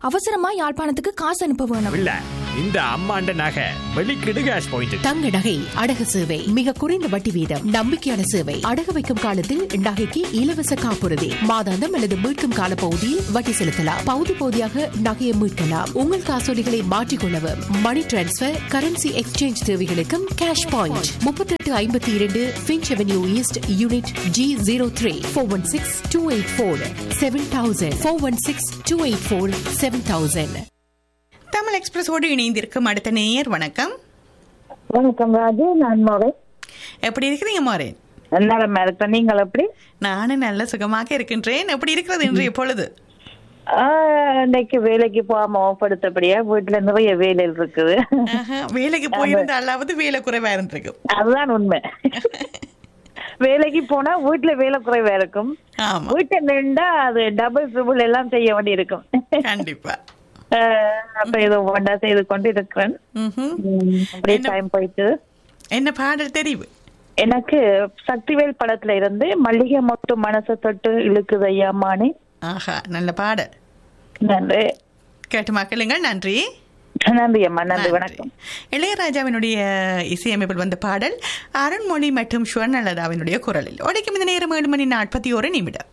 அவசரமா யாழ்ப்பாணத்துக்கு காசு அனுப்ப வேணும் இல்ல இந்த அம்மாண்ட நகை வெளிக்கிடு கேஷ் பாயிண்ட் தங்க நகை அடகு சேவை மிக குறைந்த வட்டி வீதம் நம்பிக்கையான சேவை அடகு வைக்கும் காலத்தில் நகைக்கு இலவச காப்புறுதி மாதாந்தம் அல்லது மீட்கும் கால பகுதியில் வட்டி செலுத்தலாம் பகுதி பகுதியாக நகையை மீட்கலாம் உங்கள் காசோலிகளை மாற்றிக்கொள்ளவும் மணி டிரான்ஸ்பர் கரன்சி எக்ஸ்சேஞ்ச் தேவைகளுக்கும் கேஷ் பாயிண்ட் முப்பத்தெட்டு ஐம்பத்தி இரண்டு Finch Avenue East unit G zero three four one six two eight four seven thousand four one six two eight four seven thousand Tamil எக்ஸ்பிரஸோடு இணைந்திருக்கும் அடுத்த நேயர் வணக்கம் வணக்கம் ராஜு நான் மோகன் எப்படி இருக்கிறீங்க மாறேன் நலமா இருக்கேன் நீங்கள் எப்படி நானும் நல்ல சுகமாக இருக்கின்றேன் எப்படி இருக்கிறது இன்றைய பொழுது ஆஹ், இன்னைக்கு வேலைக்கு போகாம படுத்தபடியா வீட்டுல நிறைய வேலைகள் இருக்குது ஆஹா, வேலைக்கு போயிருந்த அல்லாவது வேலை குறைவா இருந்திருக்கும் அதுதான் உண்மை வேலைக்கு போனா வீட்டுல வேலை குறைவா இருக்கும் ஆமா வீட்டை நின்றா அது டபுள் ட்ரிபிள் எல்லாம் செய்ய வேண்டி இருக்கும் கண்டிப்பா ஆஹ், அப்ப ஏதோ ஒன்றா செய்து கொண்டு இருக்கிறேன் ம்ஹும். உம், அப்படியே என்ன- டைம் போயிட்டு என்ன பாடல் தெரிவு எனக்கு சக்திவேல் படத்துல இருந்து மல்லிகை மொட்டு மனசை தொட்டு இழுக்குது ஐயாமானே ஆஹா நல்ல பாடல் நன்றி கேட்டு மக்களுங்கள் நன்றி நன்றி அம்மா நன்றி நன்றி. வணக்கம் இளையராஜாவினுடைய இசையமைப்பில் வந்த பாடல் அருண்மொழி மற்றும் ஸ்வர்ணலதாவினுடைய குரலில் உடைக்கும் இந்த நேரம் ஏழு மணி நாற்பத்தி ஒரு நிமிடம்